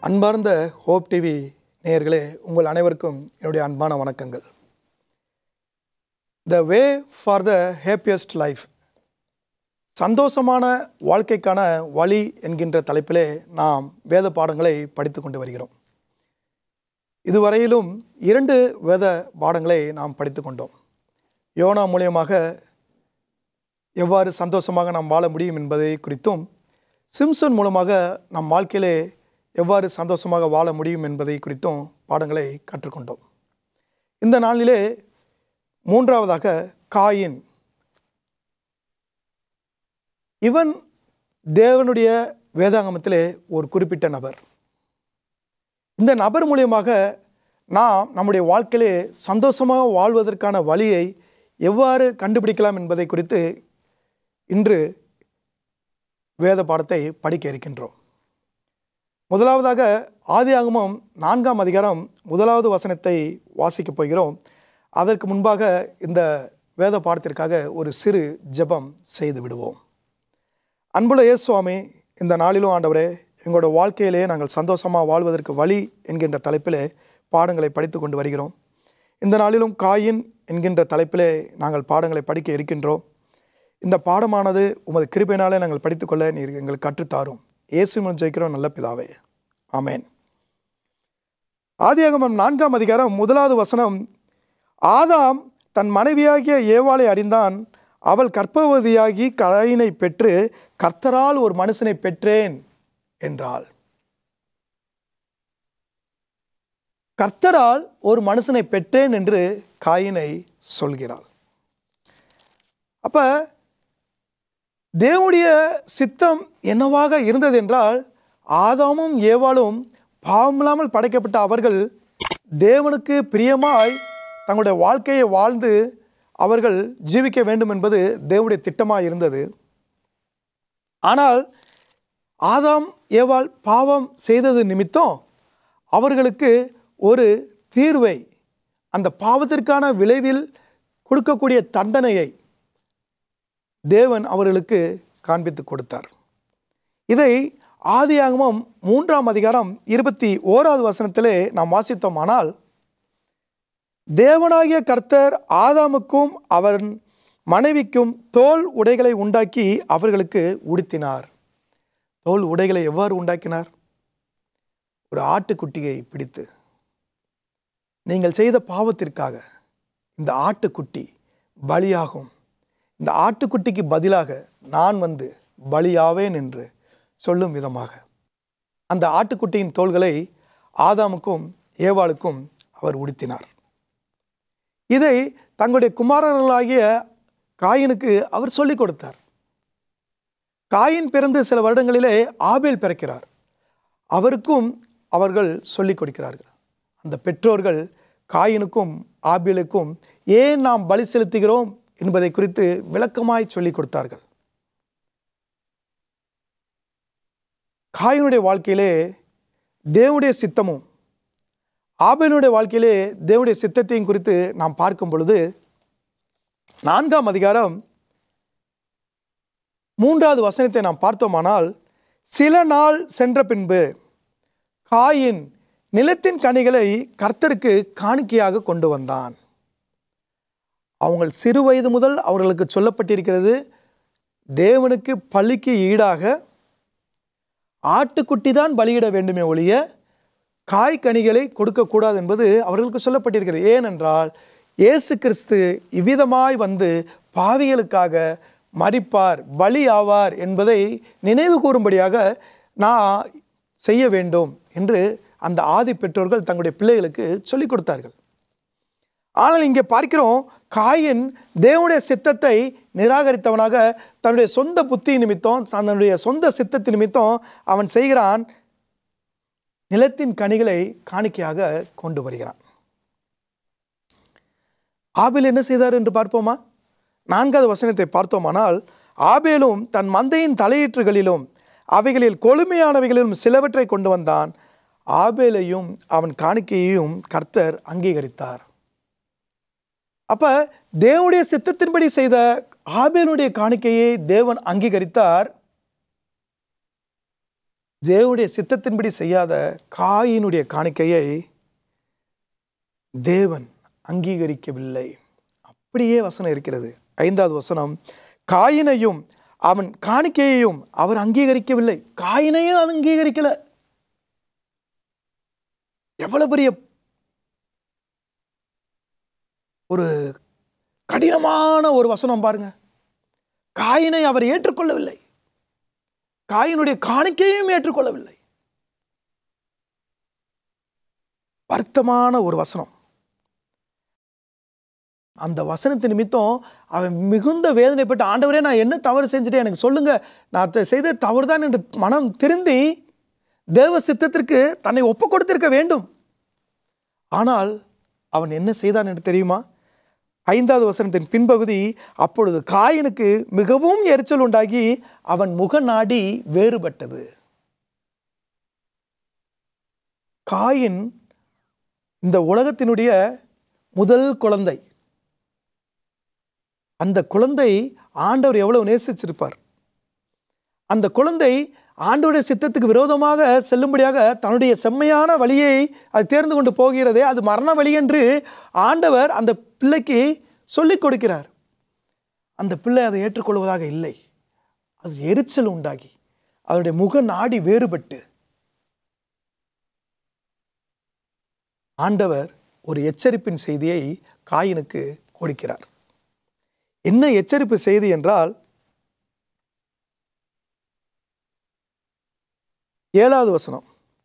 அன்பார்ந்த hope TV நேயர்களே உங்கள் அனைவருக்கும் என்னுடைய அன்பான வணக்கங்கள் the way for the happiest life சந்தோஷமான வாழ்க்கைக்கான வழி என்கின்ற தலைப்பிலே நாம் வேத பாடங்களை படித்து கொண்டு வருகிறோம் இதுவரையிலும் இரண்டு வேத பாடங்களை நாம் படித்து கொண்டோம் யோனா மூலியமாக எவ்வாறு சந்தோஷமாக நாம் வாழ முடியும் என்பதை குறித்தும் சிம்சன் மூலமாக நம் வாழ்க்கையிலே எவ்வாறு சந்தோஷமாக வாழ முடியும் என்பதை குறித்தும் பாடங்களை கற்றுக்கொண்டோம் இந்த நாளிலே மூன்றாவதாக காயின் இவன் தேவனுடைய வேதாங்கமத்திலே ஒரு குறிப்பிட்ட நபர் இந்த நபர் மூலியமாக நாம் நம்முடைய வாழ்க்கையிலே சந்தோஷமாக வாழ்வதற்கான வழியை எவ்வாறு கண்டுபிடிக்கலாம் என்பதை குறித்து இன்று வேத பாடத்தை படிக்க இருக்கின்றோம் முதலாவதாக ஆதியாகமம் நான்காம் அதிகாரம் முதலாவது வசனத்தை வாசிக்கப் போகிறோம் அதற்கு முன்பாக இந்த வேத பாடத்திற்காக ஒரு சிறு ஜெபம் செய்து விடுவோம் அன்புள்ள இயேசு சுவாமி இந்த நாளிலும் ஆண்டவரே எங்களோட வாழ்க்கையிலே நாங்கள் சந்தோஷமாக வாழ்வதற்கு வழி என்கின்ற தலைப்பிலே பாடங்களை படித்து கொண்டு வருகிறோம் இந்த நாளிலும் காயின் என்கின்ற தலைப்பிலே நாங்கள் பாடங்களை படிக்க இருக்கின்றோம் இந்த பாடமானது உமது கிருபையினாலே நாங்கள் படித்துக்கொள்ள நீர் எங்களுக்கு கற்றுத்தாரும் இயேசு மூலம் ஜெயிக்கிறோம் நல்ல பிதாவே ஆமேன் ஆதியாகமம் நான்காம் அதிகாரம் முதலாவது வசனம் ஆதாம் தன் மனைவியாகிய ஏவாளை அறிந்தான் அவள் கற்பவதியாகி கலையினை பெற்று கர்த்தரால் ஒரு மனுஷனை பெற்றேன் என்றாள் கர்த்தரால் ஒரு மனுஷனை பெற்றேன் என்று காயினை சொல்கிறாள் அப்ப தேவனுடைய சித்தம் என்னவாக இருந்தது என்றால் ஆதாமும் ஏவாளும் பாவமில்லாமல் படைக்கப்பட்ட அவர்கள் தேவனுக்கு பிரியமாய் தங்களுடைய வாழ்க்கையை வாழ்ந்து அவர்கள் ஜீவிக்க வேண்டும் என்பது தேவனுடைய திட்டமாக இருந்தது ஆனால் ஆதாம் ஏவாள் பாவம் செய்தது நிமித்தம் அவர்களுக்கு ஒரு தீர்வை அந்த பாவத்திற்கான விளைவில் கொடுக்கக்கூடிய தண்டனையை தேவன் அவர்களுக்கு காண்பித்து கொடுத்தார் இதை ஆதியாகமம் மூன்றாம் அதிகாரம் இருபத்தி ஓராவது வசனத்திலே நாம் வாசித்தோமானால் தேவனாகிய கர்த்தர் ஆதாமுக்கும் அவன் மனைவிக்கும் தோல் உடைகளை உண்டாக்கி அவர்களுக்கு உடுத்தினார் தோல் உடைகளை எவ்வாறு உண்டாக்கினார் ஒரு ஆட்டுக்குட்டியை பிடித்து நீங்கள் செய்த பாவத்திற்காக இந்த ஆட்டுக்குட்டி பலியாகும் இந்த ஆட்டுக்குட்டிக்கு பதிலாக நான் வந்து பலியாவேன் என்று சொல்லும் விதமாக அந்த ஆட்டுக்குட்டியின் தோள்களை ஆதாமுக்கும் ஏவாளுக்கும் அவர் உடுத்தினார் இதை தங்களுடைய குமாரர்களாகிய காயினுக்கு அவர் சொல்லிக் கொடுத்தார் காயின் பிறந்து சில வருடங்களிலே ஆபேல் பிறக்கிறார் அவருக்கும் அவர்கள் சொல்லிக் கொடுக்கிறார்கள் அந்த பெற்றோர்கள் காயினுக்கும் ஆபேலுக்கும் ஏன் நாம் பலி செலுத்துகிறோம் என்பதை குறித்து விளக்கமாய் சொல்லிக் கொடுத்தார்கள் காயினுடைய வாழ்க்கையிலே தேவனுடைய சித்தமும் ஆபேலுடைய வாழ்க்கையிலே தேவனுடைய சித்தத்தையும் குறித்து நாம் பார்க்கும் பொழுது நான்காம் அதிகாரம் மூன்றாவது வசனத்தை நாம் பார்த்தோமானால் சில நாள் சென்ற பின்பு காயின் நிலத்தின் கனிகளை கர்த்தருக்கு காணிக்கையாக கொண்டு வந்தான் அவங்க சிறு வயது முதல் அவர்களுக்கு சொல்லப்பட்டிருக்கிறது தேவனுக்கு பள்ளிக்கு ஈடாக ஆட்டுக்குட்டி தான் பலியிட வேண்டுமே ஒழிய காய் கனிகளை கொடுக்கக்கூடாது என்பது அவர்களுக்கு சொல்லப்பட்டிருக்கிறது ஏனென்றால் இயேசு கிறிஸ்து இவ்விதமாய் வந்து பாவிகளுக்காக மறிப்பார் பலி ஆவார் என்பதை நினைவு கூறும்படியாக நான் செய்ய வேண்டும் என்று அந்த ஆதி பெற்றோர்கள் தங்களுடைய பிள்ளைகளுக்கு சொல்லிக் கொடுத்தார்கள் ஆனால் இங்கே பார்க்கிறோம் காயின் தேவனுடைய சித்தத்தை நிராகரித்தவனாக தன்னுடைய சொந்த புத்தி நிமித்தம் தன்னுடைய சொந்த சித்தத்தின் நிமித்தம் அவன் செய்கிறான் நிலத்தின் கனிகளை காணிக்கையாக கொண்டு வருகிறான் ஆபேல் என்ன செய்தார் என்று பார்ப்போமா நான்காவது வசனத்தை பார்த்தோமானால் ஆபேலும் தன் மந்தையின் தலையீற்றுகளிலும் அவைகளில் கொழுமையானவைகளிலும் சிலவற்றை கொண்டு வந்தான் ஆபேலையும் அவன் காணிக்கையையும் கர்த்தர் அங்கீகரித்தார் அப்ப தேவனுடைய சித்தத்தின்படி செய்த ஆபேலுடைய காணிக்கையை தேவன் அங்கீகரித்தார் தேவனுடைய சித்தத்தின்படி செய்யாத காயினுடைய காணிக்கையை தேவன் அங்கீகரிக்கவில்லை அப்படியே வசனம் இருக்கிறது ஐந்தாவது வசனம் காயினையும் அவன் காணிக்கையையும் அவர் அங்கீகரிக்கவில்லை காயினையும் அது அங்கீகரிக்கல எவ்வளவு பெரிய ஒரு கடினமான ஒரு வசனம் பாருங்க காயினை அவர் ஏற்றுக்கொள்ளவில்லை காயினுடைய காணிக்கையும் ஏற்றுக்கொள்ளவில்லை வருத்தமான ஒரு வசனம் அந்த வசனத்து நிமித்தம் அவன் மிகுந்த வேதனைப்பட்டு ஆண்டவரே நான் என்ன தவறு செஞ்சுட்டேன் எனக்கு சொல்லுங்க நான் த- செய்த தவறுதான் என்று மனம் திருந்தி தேவ சித்தத்திற்கு தன்னை ஒப்பு கொடுத்திருக்க வேண்டும் ஆனால் அவன் என்ன செய்தான் என்று தெரியுமா ஐந்தாவது வசனத்தின் பின்பகுதி அப்பொழுது காயனுக்கு மிகவும் எரிச்சல் உண்டாகி அவன் முகநாடி வேறுபட்டது காயின் இந்த உலகத்தினுடைய முதல் குழந்தை அந்த குழந்தை ஆண்டவர் எவ்வளவு நேசிச்சிருப்பார் அந்த குழந்தை ஆண்டவருடைய சித்தத்துக்கு விரோதமாக செல்லும்படியாக தன்னுடைய செம்மையான வழியை அது தேர்ந்து கொண்டு போகிறதே அது மரண வழி என்று ஆண்டவர் அந்த பிள்ளைக்கு சொல்லிக் கொடுக்கிறார் அந்த பிள்ளை அதை ஏற்றுக்கொள்வதாக இல்லை அது எரிச்சல் உண்டாகி அதனுடைய முக நாடி வேறுபட்டு ஆண்டவர் ஒரு எச்சரிப்பின் செய்தியை காயினுக்கு கொடுக்கிறார் என்ன எச்சரிப்பு செய்தி என்றால் ஏழாவது வசனம்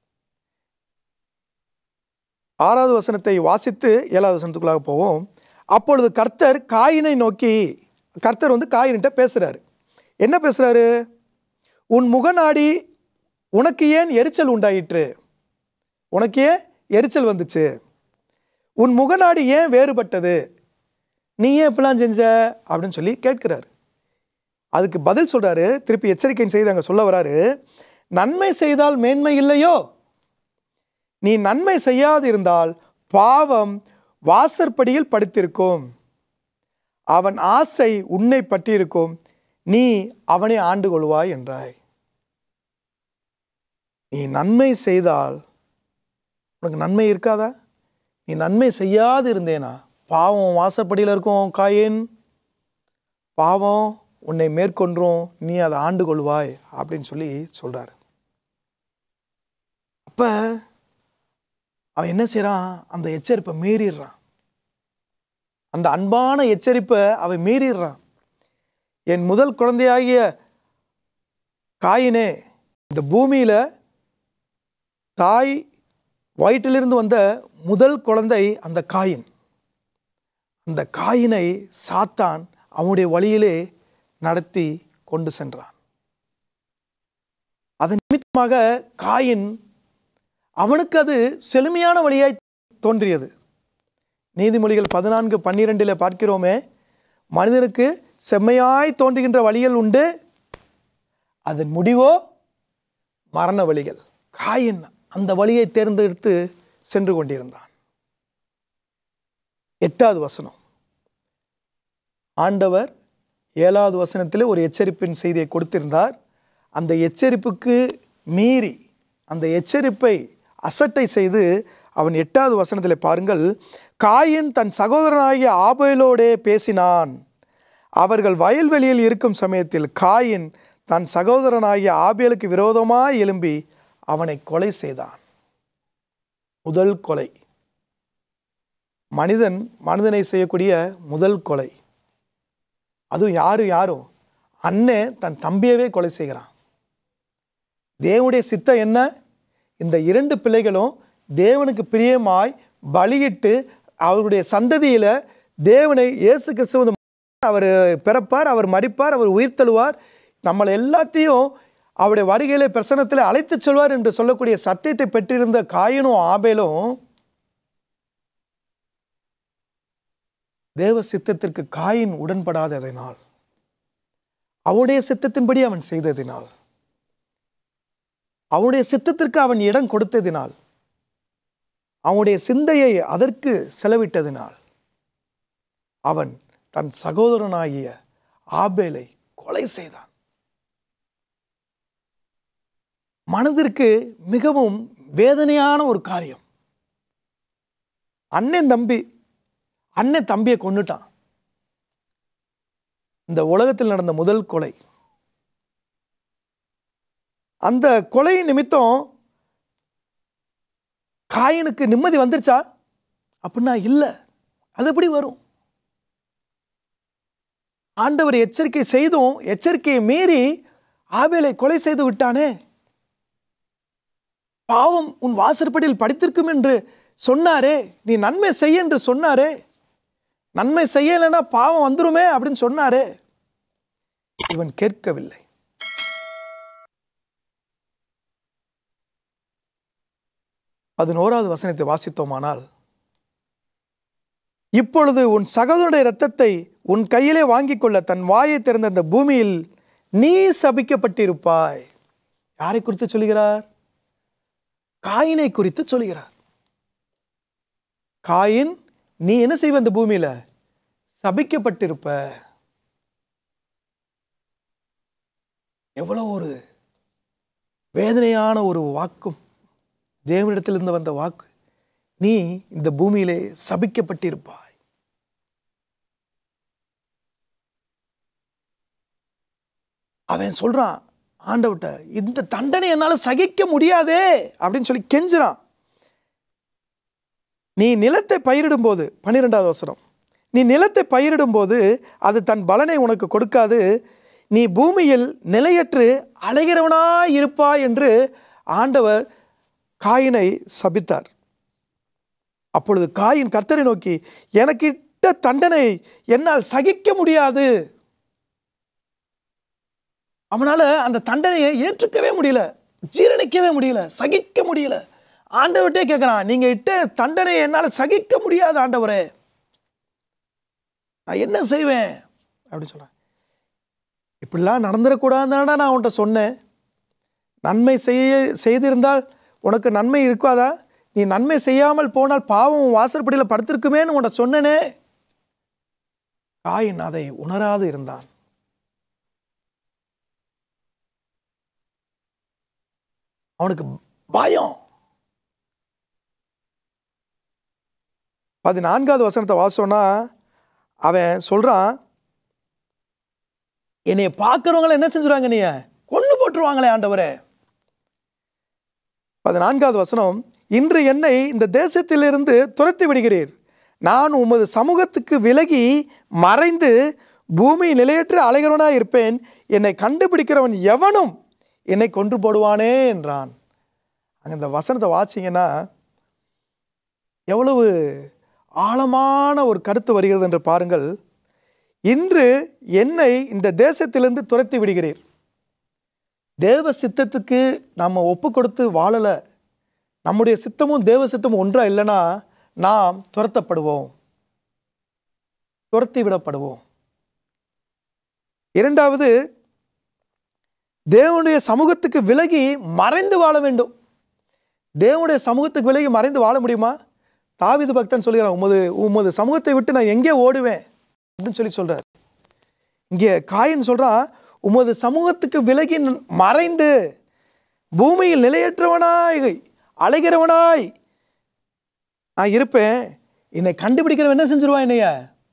ஆறாவது வசனத்தை வாசித்து ஏழாவது வசனத்துக்குள்ளாக போவோம் அப்பொழுது கர்த்தர் காயினை நோக்கி கர்த்தர் வந்து காயின்கிட்ட பேசுறாரு என்ன பேசுறாரு உன் முகநாடி உனக்கு ஏன் எரிச்சல் உண்டாயிற்று உனக்கு ஏன் எரிச்சல் வந்துச்சு உன் முகநாடி ஏன் வேறுபட்டது நீ ஏன் இப்படிலாம் செஞ்ச அப்படின்னு சொல்லி கேட்கிறார் அதுக்கு பதில் சொல்றாரு திருப்பி எச்சரிக்கை செய்து அங்கே சொல்ல வராரு நன்மை செய்தால் மேன்மை இல்லையோ நீ நன்மை செய்யாதிருந்தால் பாவம் வாசற்படியில் படுத்திருக்கும் அவன் ஆசை உன்னை பற்றியிருக்கும் நீ அவனை ஆண்டு கொள்வாய் என்றாய் நீ நன்மை செய்தால் உனக்கு நன்மை இருக்காதா நீ நன்மை செய்யாது இருந்தேனா பாவம் வாசற்படியில் இருக்கும் காயின் பாவம் உன்னை மேற்கொன்றும் நீ அதை ஆண்டு கொள்வாய் அப்படின்னு சொல்லி சொல்றாரு அப்ப அவன் என்ன செய்றான் அந்த எச்சரிப்பை மீறிடுறான் அந்த அன்பான எச்சரிப்பை அவன் மீறிடுறான் என் முதல் குழந்தையாகிய காயினே இந்த பூமியில தாய் வயிற்றிலிருந்து வந்த முதல் குழந்தை அந்த காயின் அந்த காயினை சாத்தான் அவனுடைய வழியிலே நடத்தி கொண்டு சென்றான் அதன் நிமித்தமாக காயின் அவனுக்கு அது செழுமையான வழியாய் தோன்றியது நீதிமொழிகள் பதினான்கு பன்னிரெண்டில் பார்க்கிறோமே மனிதனுக்கு செம்மையாய் தோன்றுகின்ற வழிகள் உண்டு அதன் முடிவோ மரண வழிகள் காயின் அந்த வழியை தேர்ந்தெடுத்து சென்று கொண்டிருந்தான் எட்டாவது வசனம் ஆண்டவர் ஏழாவது வசனத்தில் ஒரு எச்சரிப்பின் செய்தியை கொடுத்திருந்தார் அந்த எச்சரிப்புக்கு மீறி அந்த எச்சரிப்பை அசட்டை செய்து அவன் எட்டாவது வசனத்தில் பாருங்கள் காயின் தன் சகோதரனாகிய ஆபேலோடே பேசினான் அவர்கள் வயல்வெளியில் இருக்கும் சமயத்தில் காயின் தன் சகோதரனாகிய ஆபேலுக்கு விரோதமாய் எழும்பி அவனை கொலை செய்தான் முதல் கொலை மனிதன் மனிதனை செய்யக்கூடிய முதல் கொலை அதுவும் யாரும் யாரும் அண்ணன் தன் தம்பியவே கொலை செய்கிறான் தேவனுடைய சித்தம் என்ன இந்த இரண்டு பிள்ளைகளும் தேவனுக்கு பிரியமாய் பலியிட்டு அவருடைய சந்ததியில தேவனை இயேசு கிறிஸ்துவ வந்து அவர் பிறப்பார் அவர் மரிப்பார் அவர் உயிர் தழுவார் நம்மளை எல்லாத்தையும் அவருடைய வருகையிலே பிரசனத்தில் அழைத்துச் செல்வார் என்று சொல்லக்கூடிய சத்தியத்தை பெற்றிருந்த காயனும் ஆபேலும் தேவ சித்தத்திற்கு காயின் உடன்படாததினால் அவனுடைய சித்தத்தின்படி அவன் செய்ததினால் அவனுடைய சித்தத்திற்கு அவன் இடம் கொடுத்ததினால் அவனுடைய சிந்தையை அதற்கு செலவிட்டதினால் அவன் தன் சகோதரனாகிய ஆபேலை கொலை செய்தான் மனதிற்கு மிகவும் வேதனையான ஒரு காரியம் அண்ணன் தம்பி அண்ணன் தம்பியை கொன்னுட்டான் இந்த உலகத்தில் நடந்த முதல் கொலை அந்த கொலை நிமித்தம் காயனுக்கு நிம்மதி வந்துருச்சா அப்படின்னா இல்லை அது எப்படி வரும் ஆண்டவர் எச்சரிக்கை செய்தும் எச்சரிக்கையை மீறி ஆபேலை கொலை செய்து விட்டானே பாவம் உன் வாசற்படியில் படித்திருக்கும் என்று சொன்னாரே நீ நன்மை செய்ய என்று சொன்னாரே நன்மை செய்யலைன்னா பாவம் வந்துருமே அப்படின்னு சொன்னாரே இவன் கேட்கவில்லை பதினோராவது வசனத்தை வாசித்தோமானால் இப்பொழுது உன் சகோதரனுடைய இரத்தத்தை உன் கையிலே வாங்கிக் கொள்ள தன் வாயை திறந்த அந்த பூமியில் நீ சபிக்கப்பட்டிருப்பாய் யாரை குறித்து சொல்கிறார் காயினை குறித்து சொல்கிறார் காயின் நீ என்ன செய்வ அந்த பூமியில சபிக்கப்பட்டிருப்ப எவ்வளவு ஒரு வேதனையான ஒரு வாக்கும் தேவனிடத்திலிருந்து வந்த வாக்கு நீ இந்த பூமியிலே சபிக்கப்பட்டிருப்பாய் அவன் சொல்றான் ஆண்டவட்ட இந்த தண்டனை என்னால சகிக்க முடியாதே அப்படின்னு சொல்லி கெஞ்சுறான் நீ நிலத்தை பயிரிடும்போது பன்னிரெண்டாவது வசனம் நீ நிலத்தை பயிரிடும்போது அது தன் பலனை உனக்கு கொடுக்காது நீ பூமியில் நிலையற்று அலைகிறவனாய் இருப்பாய் என்று ஆண்டவர் காயினை சபித்தார் அப்பொழுது காயின் கர்த்தரை நோக்கி எனக்கு இட்ட தண்டனை என்னால் சகிக்க முடியாது அவனால அந்த தண்டனையை ஏற்றுக்கவே முடியல ஜீரணிக்கவே முடியல சகிக்க முடியல ஆண்டவர்கிட்டே கேட்குறான் நீங்க இட்ட தண்டனையை என்னால் சகிக்க முடியாது ஆண்டவரே நான் என்ன செய்வேன் அப்படின்னு சொல்றேன் இப்படிலாம் நடந்துடக்கூடாதுன்னா நான் உன்கிட்ட சொன்னேன் நன்மை செய்ய செய்திருந்தால் உனக்கு நன்மை இருக்காதா நீ நன்மை செய்யாமல் போனால் பாவம் உன் வாசற்படியில் படுத்திருக்குமேன்னு உன்கிட்ட சொன்னனே காயின் அதை உணராது இருந்தான் அவனுக்கு பயம் பதினான்காவது வசனத்தை வாசோன்னா அவன் சொல்றான் என்னைய பார்க்குறவங்கள என்ன செஞ்சுருவாங்க நீ கொண்டு போட்டுருவாங்களே ஆண்டவரே பதினான்காவது வசனம் இன்று என்னை இந்த தேசத்திலிருந்து துரத்தி விடுகிறீர் நான் உமது சமூகத்துக்கு விலகி மறைந்து பூமி நிலையற்ற அலைகிறவனாய் இருப்பேன் என்னை கண்டுபிடிக்கிறவன் எவனும் என்னை கொன்று போடுவானே என்றான் அங்கே இந்த வசனத்தை வாசிங்கன்னா எவ்வளவு ஆழமான ஒரு கருத்து வருகிறது என்று பாருங்கள் இன்று என்னை இந்த தேசத்திலிருந்து துரத்தி விடுகிறீர் தேவ சித்தத்துக்கு நம்ம ஒப்பு கொடுத்து வாழலை நம்முடைய சித்தமும் தேவ சித்தமும் ஒன்றா இல்லைன்னா நாம் துரத்தப்படுவோம் துரத்தி விடப்படுவோம் இரண்டாவது தேவனுடைய சமூகத்துக்கு விலகி மறைந்து வாழ வேண்டும் தேவனுடைய சமூகத்துக்கு விலகி மறைந்து வாழ முடியுமா தாவிது பக்தன் சொல்கிறான் உமது உமது சமூகத்தை விட்டு நான் எங்கே ஓடுவேன் அப்படின்னு சொல்லி சொல்றார் இங்கே காயின் சொல்றான் உமது சமூகத்துக்கு விலகி ந- மறைந்து பூமியில் நிலையற்றவனாய் அலைகிறவனாய் நான் இருப்பேன் என்னை கண்டுபிடிக்கிறவன் என்ன செஞ்சிருவான் என்னைய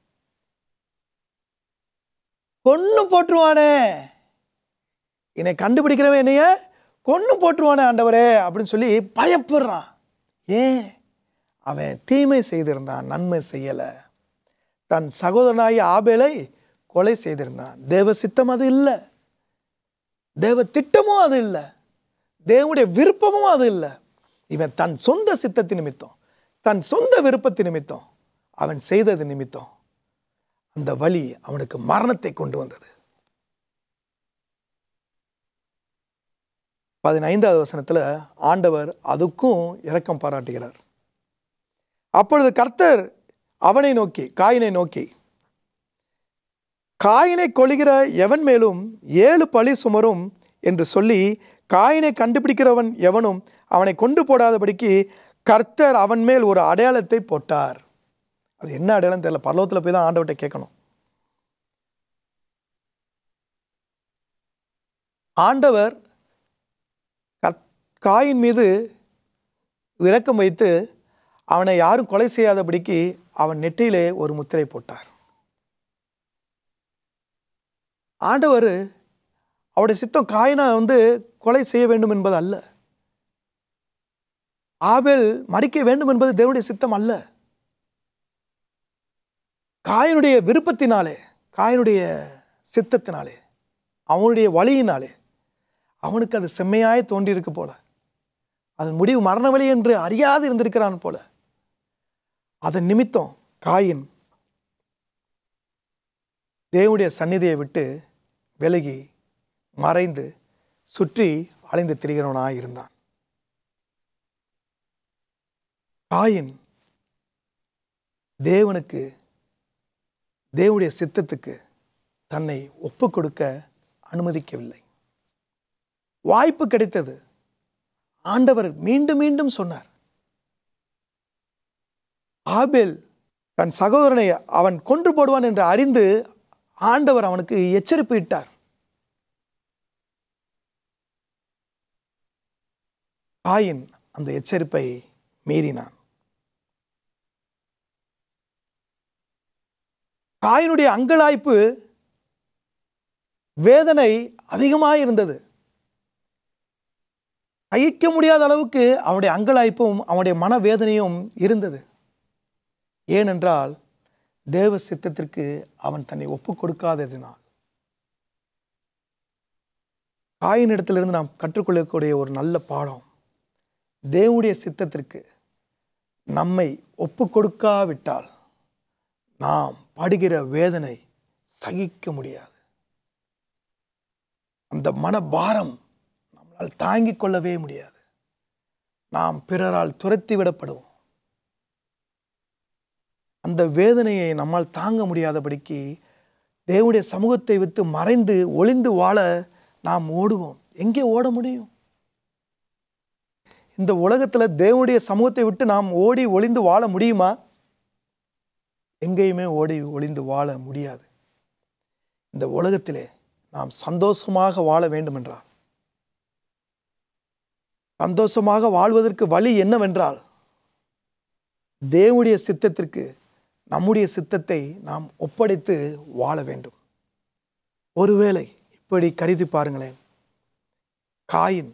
கொன்னு போட்டுருவானே என்னை கண்டுபிடிக்கிறவன் என்னைய கொன்னு போட்டுருவானே ஆண்டவரே அப்படின்னு சொல்லி பயப்படுறான் ஏன் அவன் தீமை செய்திருந்தான் நன்மை செய்யலை தன் சகோதரனாகிய ஆபேலை கொலை செய்திருந்தான் தேவ சித்தம் அது இல்லை தேவ திட்டமும் அது இல்லை தேவனுடைய விருப்பமும் அது இல்லை இவன் தன் சொந்த சித்தத்தின் நிமித்தம் தன் சொந்த விருப்பத்தின் நிமித்தம் அவன் செய்தது நிமித்தம் அந்த வழி அவனுக்கு மரணத்தை கொண்டு வந்தது பதினைந்தாவது வசனத்தில் ஆண்டவர் அதுக்கும் இரக்கம் பாராட்டுகிறார் அப்பொழுது கர்த்தர் அவனை நோக்கி காயினை நோக்கி காயினை கொள்கிற எவன் மேலும் ஏழு பழி சுமரும் என்று சொல்லி காயினை கண்டுபிடிக்கிறவன் எவனும் அவனை கொண்டு போடாதபடிக்கு கர்த்தர் அவன் மேல் ஒரு அடையாளத்தை போட்டார் அது என்ன அடையாளம் தெரியல பரலோகத்தில் போய் தான் ஆண்டவர்கிட்ட கேட்கணும் ஆண்டவர் கர்த் காயின் மீது இரக்கம் வைத்து அவனை யாரும் கொலை செய்யாதபடிக்கு அவன் நெற்றியிலே ஒரு முத்திரை போட்டார் ஆண்டவர் அவருடைய சித்தம் காயினை வந்து கொலை செய்ய வேண்டும் என்பது அல்ல ஆபேல் மறிக்க வேண்டும் என்பது தேவனுடைய சித்தம் அல்ல காயினுடைய விருப்பத்தினாலே காயினுடைய சித்தத்தினாலே அவனுடைய வழியினாலே அவனுக்கு அது செம்மையாய் தோன்றியிருக்கு போல அதன் முடிவு மரண வழி என்று அறியாது இருந்திருக்கிறான் போல அதன் நிமித்தம் காயின் தேவனுடைய சந்நிதியை விட்டு விலகி மறைந்து சுற்றி அலைந்து திரிகிறவனாய் இருந்தான் காயின் தேவனுக்கு தேவனுடைய சித்தத்துக்கு தன்னை ஒப்பு கொடுக்க அனுமதிக்கவில்லை வாய்ப்பு கிடைத்தது ஆண்டவர் மீண்டும் மீண்டும் சொன்னார் ஆபேல் தன் சகோதரனை அவன் கொன்று போடுவான் என்று அறிந்து ஆண்டவர் அவனுக்கு எச்சரிப்பு இட்டார் காயின் அந்த எச்சரிப்பை மீறினான் காயினுடைய அங்கலாய்ப்பு வேதனை அதிகமாக இருந்தது சகிக்க முடியாத அளவுக்கு அவனுடைய அங்கலாய்ப்பும் அவனுடைய மனவேதனையும் இருந்தது ஏனென்றால் தேவ சித்தத்திற்கு அவன் தன்னை ஒப்பு கொடுக்காததினால் காயினிடத்திலிருந்து நாம் கற்றுக்கொள்ளக்கூடிய ஒரு நல்ல பாடம் தேவனுடைய சித்தத்திற்கு நம்மை ஒப்பு கொடுக்காவிட்டால் நாம் படுகிற வேதனை சகிக்க முடியாது அந்த மனபாரம் நம்மளால் தாங்கிக் கொள்ளவே முடியாது நாம் பிறரால் துரத்தி விடப்படுவோம் அந்த வேதனையை நம்மால் தாங்க முடியாதபடிக்கு தேவனுடைய சமூகத்தை விட்டு மறைந்து ஒளிந்து வாழ நாம் ஓடுவோம் எங்கே ஓட முடியும் இந்த உலகத்தில் தேவனுடைய சமூகத்தை விட்டு நாம் ஓடி ஒளிந்து வாழ முடியுமா எங்கேயுமே ஓடி ஒளிந்து வாழ முடியாது இந்த உலகத்திலே நாம் சந்தோஷமாக வாழ வேண்டுமென்றால் சந்தோஷமாக வாழ்வதற்கு வழி என்னவென்றால் தேவனுடைய சித்தத்திற்கு நம்முடைய சித்தத்தை நாம் ஒப்படைத்து வாழ வேண்டும் ஒருவேளை இப்படி கருதி பாருங்களேன் காயின்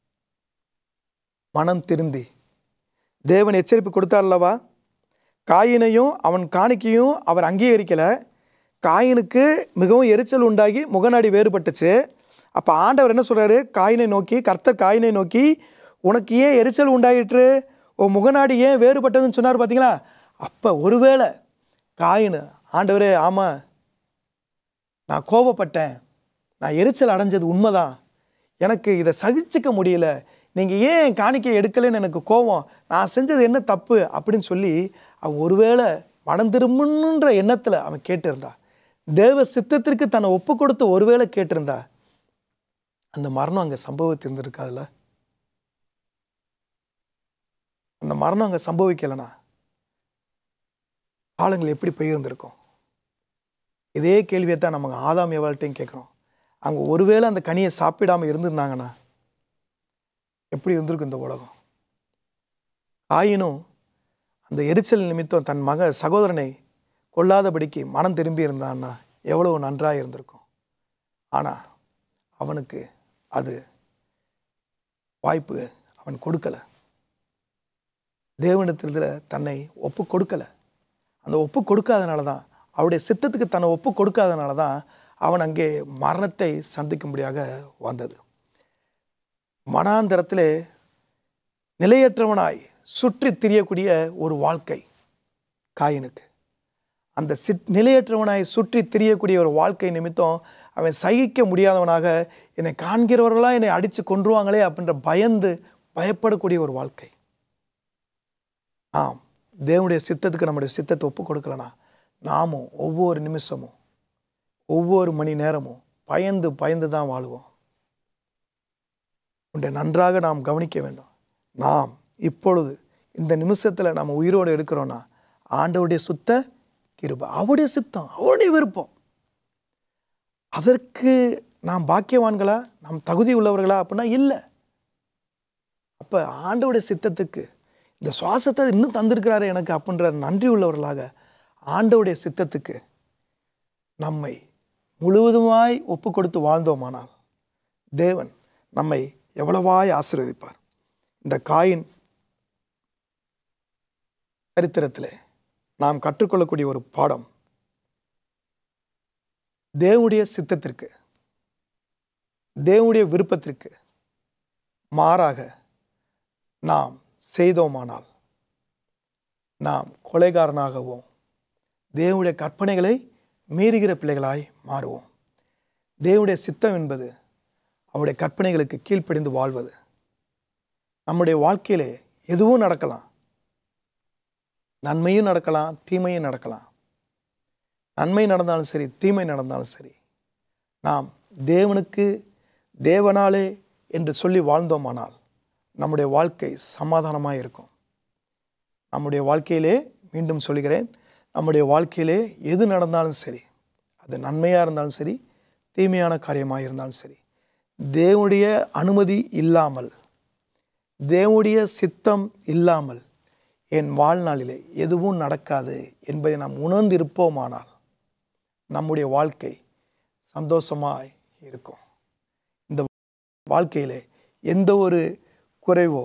மனம் திருந்தி தேவன் எச்சரிப்பு கொடுத்தார்லவா காயினையும் அவன் காணிக்கையும் அவர் அங்கீகரிக்கல காயினுக்கு மிகவும் எரிச்சல் உண்டாகி முகநாடி வேறுபட்டுச்சு அப்போ ஆண்டவர் என்ன சொல்றாரு காயினை நோக்கி கர்த்தர் காயினை நோக்கி உனக்கு ஏன் எரிச்சல் உண்டாயிற்று உன் முகநாடி ஏன் வேறுபட்டதுன்னு சொன்னார் பார்த்தீங்களா அப்போ ஒருவேளை காயின் ஆண்டவரே ஆமாம் நான் கோபப்பட்டேன் நான் எரிச்சல் அடைஞ்சது உண்மைதான் எனக்கு இதை சகிச்சுக்க முடியல நீங்கள் ஏன் என் காணிக்கை எடுக்கலைன்னு எனக்கு கோபம் நான் செஞ்சது என்ன தப்பு அப்படின்னு சொல்லி அவன் ஒருவேளை மனம் திரும்பணுன்ற எண்ணத்தில் அவன் கேட்டிருந்தா தேவ சித்தத்திற்கு தன்னை ஒப்பு கொடுத்து ஒருவேளை கேட்டிருந்தா அந்த மரணம் அங்கே சம்பவித்திருந்திருக்காதுல்ல அந்த மரணம் அங்கே சம்பவிக்கலைனா காலங்கள் எப்படி போயிருந்திருக்கும் இதே கேள்வியை தான் நம்ம ஆதாம் எவாள்கிட்டையும் கேட்குறோம் அவங்க ஒருவேளை அந்த கனியை சாப்பிடாம இருந்திருந்தாங்கன்னா எப்படி இருந்திருக்கும் இந்த உலகம் ஆயினும் அந்த எரிச்சல் நிமித்தம் தன் மக சகோதரனை கொல்லாதபடிக்கு மனம் திரும்பி இருந்தான்னா எவ்வளவு நன்றாக இருந்திருக்கும் ஆனால் அவனுக்கு அது வாய்ப்பு அவன் கொடுக்கலை தேவனிடத்தில் தன்னை ஒப்பு கொடுக்கலை அந்த ஒப்பு கொடுக்காதனால தான் அவருடைய சித்தத்துக்கு தன்னை ஒப்பு கொடுக்காதனால தான் அவன் அங்கே மரணத்தை சந்திக்கும்படியாக வந்தது மனாந்தரத்திலே நிலையற்றவனாய் சுற்றி திரியக்கூடிய ஒரு வாழ்க்கை காயினுக்கு அந்த சிட் நிலையற்றவனாய் சுற்றி திரியக்கூடிய ஒரு வாழ்க்கை நிமித்தம் அவன் சகிக்க முடியாதவனாக என்னை காண்கிறவர்களாக என்னை அடித்து கொன்றுவாங்களே அப்படின்ற பயந்து பயப்படக்கூடிய ஒரு வாழ்க்கை ஆம் தேவனுடைய சித்தத்துக்கு நம்முடைய சித்தத்தை ஒப்பு கொடுக்கலனா நாமும் ஒவ்வொரு நிமிஷமும் ஒவ்வொரு மணி நேரமும் பயந்து பயந்து தான் வாழுவோம் உன்னை நன்றாக நாம் கவனிக்க வேண்டும் நாம் இப்பொழுது இந்த நிமிஷத்தில் நம்ம உயிரோடு இருக்கிறோன்னா ஆண்டவருடைய சுத்த கிருபை அவருடைய சித்தம் அவருடைய விருப்பம் அதற்கு நாம் பாக்கியவான்களா நாம் தகுதி உள்ளவர்களா அப்படின்னா இல்லை அப்போ ஆண்டவுடைய சித்தத்துக்கு இந்த சுவாசத்தை இன்னும் தந்திருக்கிறாரு எனக்கு அப்படின்ற நன்றி உள்ளவர்களாக ஆண்டவுடைய சித்தத்துக்கு நம்மை முழுவதுமாய் ஒப்பு கொடுத்து வாழ்ந்தோமானால் தேவன் நம்மை எவ்வளவாய் ஆசீர்வதிப்பார் இந்த காயின் சரித்திரத்திலே நாம் கற்றுக்கொள்ளக்கூடிய ஒரு பாடம் தேவனுடைய சித்தத்திற்கு தேவனுடைய விருப்பத்திற்கு மாறாக நாம் செய்தோமானால் நாம் கொலைகாரனாகவும் தேவனுடைய கற்பனைகளை மீறுகிற பிள்ளைகளாய் மாறுவோம் தேவனுடைய சித்தம் என்பது அவருடைய கற்பனைகளுக்கு கீழ்ப்படிந்து வாழ்வது நம்முடைய வாழ்க்கையிலே எதுவும் நடக்கலாம் நன்மையும் நடக்கலாம் தீமையும் நடக்கலாம் நன்மை நடந்தாலும் சரி தீமை நடந்தாலும் சரி நாம் தேவனுக்கு தேவனாலே என்று சொல்லி வாழ்ந்தோமானால் நம்முடைய வாழ்க்கை சமாதானமாக இருக்கும் நம்முடைய வாழ்க்கையிலே மீண்டும் சொல்கிறேன் நம்முடைய வாழ்க்கையிலே எது நடந்தாலும் சரி அது நன்மையாக இருந்தாலும் சரி தீமையான காரியமாக இருந்தாலும் சரி தேவனுடைய அனுமதி இல்லாமல் தேவனுடைய சித்தம் இல்லாமல் என் வாழ்நாளிலே எதுவும் நடக்காது என்பதை நாம் உணர்ந்திருப்போமானால் நம்முடைய வாழ்க்கை சந்தோஷமாய் இருக்கும் இந்த வாழ்க்கையிலே எந்த ஒரு குறைவோ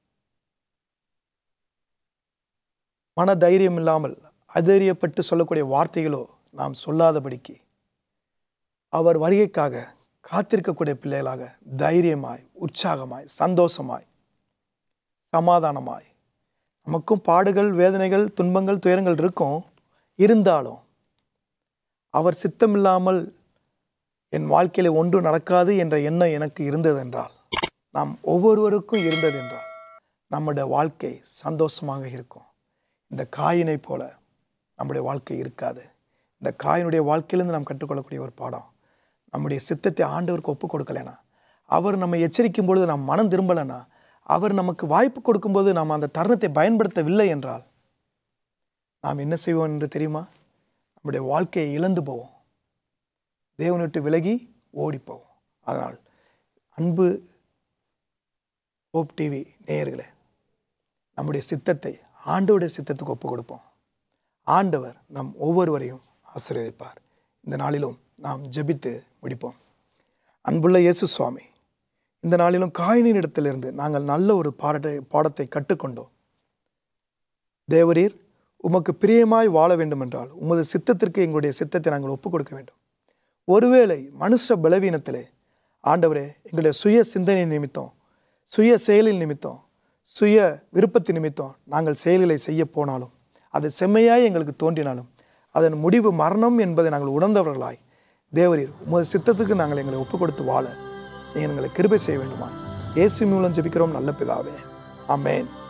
மன தைரியம் இல்லாமல் அதரியப்பட்டு சொல்லக்கூடிய வார்த்தைகளோ நாம் சொல்லாதபடிக்கு அவர் வருகைக்காக காத்திருக்கக்கூடிய பிள்ளைகளாக தைரியமாய் உற்சாகமாய் சந்தோஷமாய் சமாதானமாய் நமக்கும் பாடுகள் வேதனைகள் துன்பங்கள் துயரங்கள் இருக்கும் இருந்தாலும் அவர் சித்தமில்லாமல் என் வாழ்க்கையில் ஒன்று நடக்காது என்ற எண்ணம் எனக்கு இருந்ததென்றால் நாம் ஒவ்வொருவருக்கும் இருந்ததென்றால் நம்முடைய வாழ்க்கை சந்தோஷமாக இருக்கும் இந்த காயினை போல நம்முடைய வாழ்க்கை இருக்காது இந்த காயினுடைய வாழ்க்கையிலிருந்து நாம் கற்றுக்கொள்ளக்கூடிய ஒரு பாடம் நம்முடைய சித்தத்தை ஆண்டவருக்கு ஒப்பு கொடுக்கலைனா அவர் நம்ம எச்சரிக்கும் பொழுது நாம் மனம் திரும்பலைன்னா அவர் நமக்கு வாய்ப்பு கொடுக்கும்போது நாம் அந்த தருணத்தை பயன்படுத்தவில்லை என்றால் நாம் என்ன செய்வோம் என்று தெரியுமா நம்முடைய வாழ்க்கையை இழந்து போவோம் தேவனை விட்டு விலகி ஓடி போவோம் அதனால் அன்பு ஹோப் டிவி நேயர்களே நம்முடைய சித்தத்தை ஆண்டவருடைய சித்தத்துக்கு ஒப்பு கொடுப்போம் ஆண்டவர் நம் ஒவ்வொருவரையும் ஆசீர்வதிப்பார் இந்த நாளிலும் நாம் ஜெபித்து முடிப்போம் அன்புள்ள இயேசு சுவாமி இந்த நாளிலும் காயினின் இடத்திலிருந்து நாங்கள் நல்ல ஒரு பாடத்தை பாடத்தை கற்றுக்கொண்டோம் தேவரீர் உமக்கு பிரியமாய் வாழ வேண்டுமென்றால் உமது சித்தத்திற்கு எங்களுடைய சித்தத்தை நாங்கள் ஒப்புக் கொடுக்க வேண்டும் ஒருவேளை மனுஷ பலவீனத்திலே ஆண்டவரே எங்களுடைய சுய சிந்தனை நிமித்தம் சுய செயலில் நிமித்தம் சுய விருப்பத்தின் நிமித்தம் நாங்கள் செயல்களை செய்ய போனாலும் அது செம்மையாய் எங்களுக்கு தோன்றினாலும் அதன் முடிவு மரணம் என்பதை நாங்கள் உணர்ந்தவர்களாய் தேவரீர் உமது சித்தத்துக்கு நாங்கள் எங்களை ஒப்புக் கொடுத்து வாழ நீங்கள் எங்களை கிருபை செய்ய வேண்டுமா இயேசு மூலம் ஜெபிக்கிறோம் நல்ல பிதாவே ஆமென்